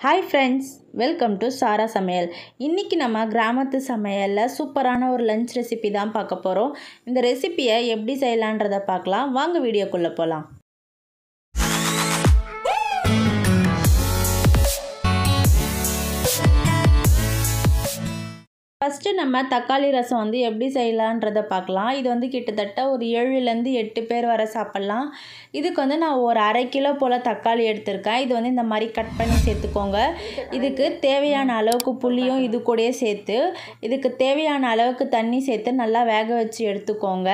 hi friends welcome to Sara சமையல் இன்றைக்கி நம்ம கிராமத்து சமையலில் சூப்பரான ஒரு லஞ்ச் ரெசிபி தான் பார்க்க போகிறோம் இந்த ரெசிப்பியை எப்படி செய்யலான்றதை பார்க்கலாம் வாங்க வீடியோக்குள்ளே போகலாம் ஃபஸ்ட்டு நம்ம தக்காளி ரசம் வந்து எப்படி செய்யலான்றதை பார்க்கலாம் இது வந்து கிட்டத்தட்ட ஒரு ஏழுலேருந்து எட்டு பேர் வர சாப்பிட்லாம் இதுக்கு வந்து நான் ஒரு அரை கிலோ போல் தக்காளி எடுத்திருக்கேன் இது வந்து இந்த மாதிரி கட் பண்ணி சேர்த்துக்கோங்க இதுக்கு தேவையான அளவுக்கு புளியும் இது கூடயே சேர்த்து இதுக்கு தேவையான அளவுக்கு தண்ணி சேர்த்து நல்லா வேக வச்சு எடுத்துக்கோங்க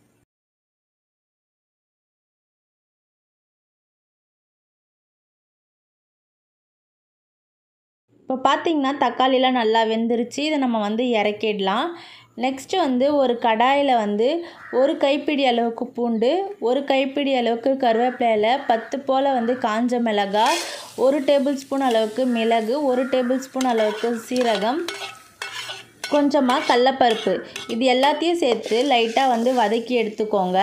இப்போ பார்த்திங்கன்னா தக்காளிலாம் நல்லா வெந்துருச்சு இதை நம்ம வந்து இறக்கிடலாம் நெக்ஸ்ட்டு வந்து ஒரு கடாயில் வந்து ஒரு கைப்பிடி அளவுக்கு பூண்டு ஒரு கைப்பிடி அளவுக்கு கருவேப்பிலையில் பத்து போல் வந்து காஞ்ச மிளகாய் ஒரு டேபிள் ஸ்பூன் அளவுக்கு மிளகு ஒரு டேபிள் ஸ்பூன் அளவுக்கு சீரகம் கொஞ்சமாக கடலப்பருப்பு இது எல்லாத்தையும் சேர்த்து லைட்டாக வந்து வதக்கி எடுத்துக்கோங்க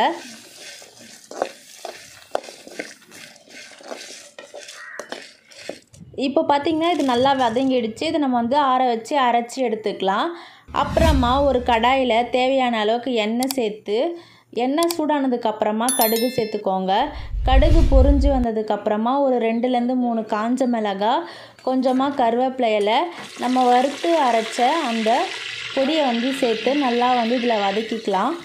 இப்போ பார்த்திங்கன்னா இது நல்லா வதங்கிடுச்சு இது நம்ம வந்து ஆற வச்சு அரைச்சி எடுத்துக்கலாம் அப்புறமா ஒரு கடாயில் தேவையான அளவுக்கு எண்ணெய் சேர்த்து எண்ணெய் சூடானதுக்கப்புறமா கடுகு சேர்த்துக்கோங்க கடுகு பொறிஞ்சு வந்ததுக்கப்புறமா ஒரு ரெண்டுலேருந்து மூணு காஞ்ச மிளகாய் கொஞ்சமாக கருவேப்பிலையில் நம்ம வறுத்து அரைச்ச அந்த பொடியை வந்து சேர்த்து நல்லா வந்து இதில் வதக்கிக்கலாம்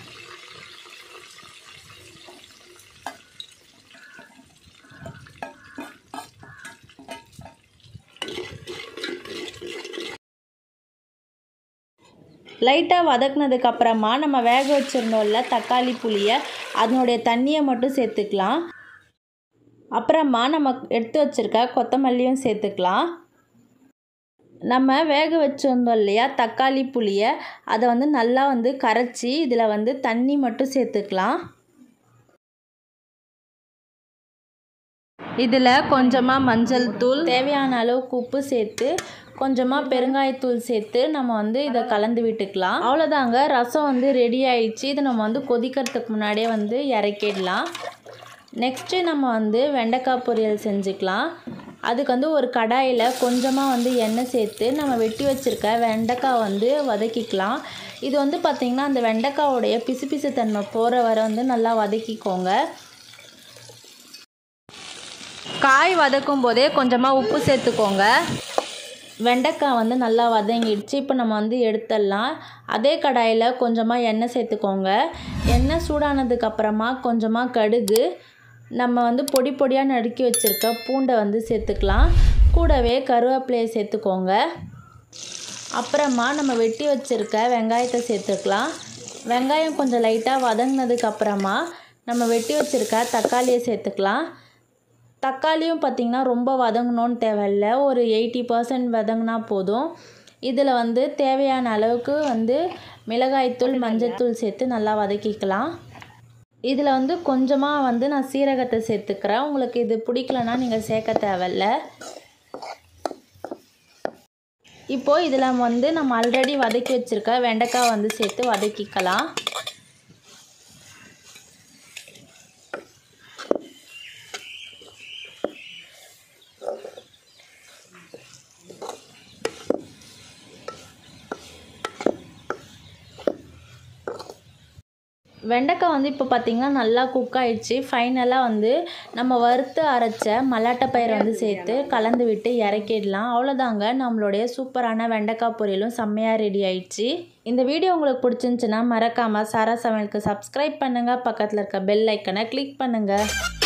லைட்டாக வதக்குனதுக்கப்புறமா நம்ம வேக வச்சுருந்தோம்ல தக்காளி புளியை அதனுடைய தண்ணியை மட்டும் சேர்த்துக்கலாம் அப்புறமா நம்ம எடுத்து வச்சுருக்க கொத்தமல்லியும் சேர்த்துக்கலாம் நம்ம வேக வச்சுருந்தோம் இல்லையா தக்காளி புளியை அதை வந்து நல்லா வந்து கரைச்சி இதில் வந்து தண்ணி மட்டும் சேர்த்துக்கலாம் இதில் கொஞ்சமாக மஞ்சள் தூள் தேவையான அளவுக்கு உப்பு சேர்த்து கொஞ்சமாக பெருங்காயத்தூள் சேர்த்து நம்ம வந்து இதை கலந்து விட்டுக்கலாம் அவ்வளோதாங்க ரசம் வந்து ரெடி ஆயிடுச்சு இதை நம்ம வந்து கொதிக்கிறதுக்கு முன்னாடியே வந்து இறக்கிடலாம் நெக்ஸ்ட்டு நம்ம வந்து வெண்டைக்காய் பொரியல் செஞ்சுக்கலாம் அதுக்கு வந்து ஒரு கடாயில் கொஞ்சமாக வந்து எண்ணெய் சேர்த்து நம்ம வெட்டி வச்சுருக்க வெண்டைக்காய் வந்து வதக்கிக்கலாம் இது வந்து பார்த்திங்கன்னா அந்த வெண்டைக்காவோடைய பிசு பிசு தன்மை போகிற வரை வந்து நல்லா வதக்கிக்கோங்க காய் வதக்கும் போதே கொஞ்சமாக உப்பு சேர்த்துக்கோங்க வெண்டைக்காய் வந்து நல்லா வதங்கிடுச்சு இப்போ நம்ம வந்து எடுத்துடலாம் அதே கடாயில் கொஞ்சமாக எண்ணெய் சேர்த்துக்கோங்க எண்ணெய் சூடானதுக்கப்புறமா கொஞ்சமாக கடுகு நம்ம வந்து பொடி பொடியாக நறுக்கி வச்சுருக்க பூண்டை வந்து சேர்த்துக்கலாம் கூடவே கருவேப்பிலையை சேர்த்துக்கோங்க அப்புறமா நம்ம வெட்டி வச்சுருக்க வெங்காயத்தை சேர்த்துக்கலாம் வெங்காயம் கொஞ்சம் லைட்டாக வதங்கினதுக்கப்புறமா நம்ம வெட்டி வச்சுருக்க தக்காளியை சேர்த்துக்கலாம் தக்காளியும் பார்த்திங்கன்னா ரொம்ப வதங்கணும்னு தேவையில்ல ஒரு எயிட்டி பர்சன்ட் வதங்கினா போதும் இதில் வந்து தேவையான அளவுக்கு வந்து மிளகாய்த்தூள் மஞ்சள்தூள் சேர்த்து நல்லா வதக்கிக்கலாம் இதில் வந்து கொஞ்சமாக வந்து நான் சீரகத்தை சேர்த்துக்கிறேன் உங்களுக்கு இது பிடிக்கலன்னா நீங்கள் சேர்க்க தேவையில்ல இப்போது இதில் வந்து நம்ம ஆல்ரெடி வதக்கி வச்சுருக்க வெண்டைக்காய் வந்து சேர்த்து வதக்கிக்கலாம் வெண்டைக்காய் வந்து இப்போ பார்த்திங்கன்னா நல்லா குக் ஆகிடுச்சு ஃபைனலாக வந்து நம்ம வறுத்து அரைச்ச மல்லாட்டை பயிரை வந்து சேர்த்து கலந்து விட்டு இறக்கிடலாம் அவ்வளோதாங்க நம்மளுடைய சூப்பரான வெண்டைக்காய் பொரியலும் செம்மையாக ரெடி ஆயிடுச்சு இந்த வீடியோ உங்களுக்கு பிடிச்சிருந்துச்சின்னா மறக்காமல் சாரா சமையலுக்கு சப்ஸ்கிரைப் பண்ணுங்கள் பக்கத்தில் இருக்க பெல் ஐக்கனை கிளிக் பண்ணுங்கள்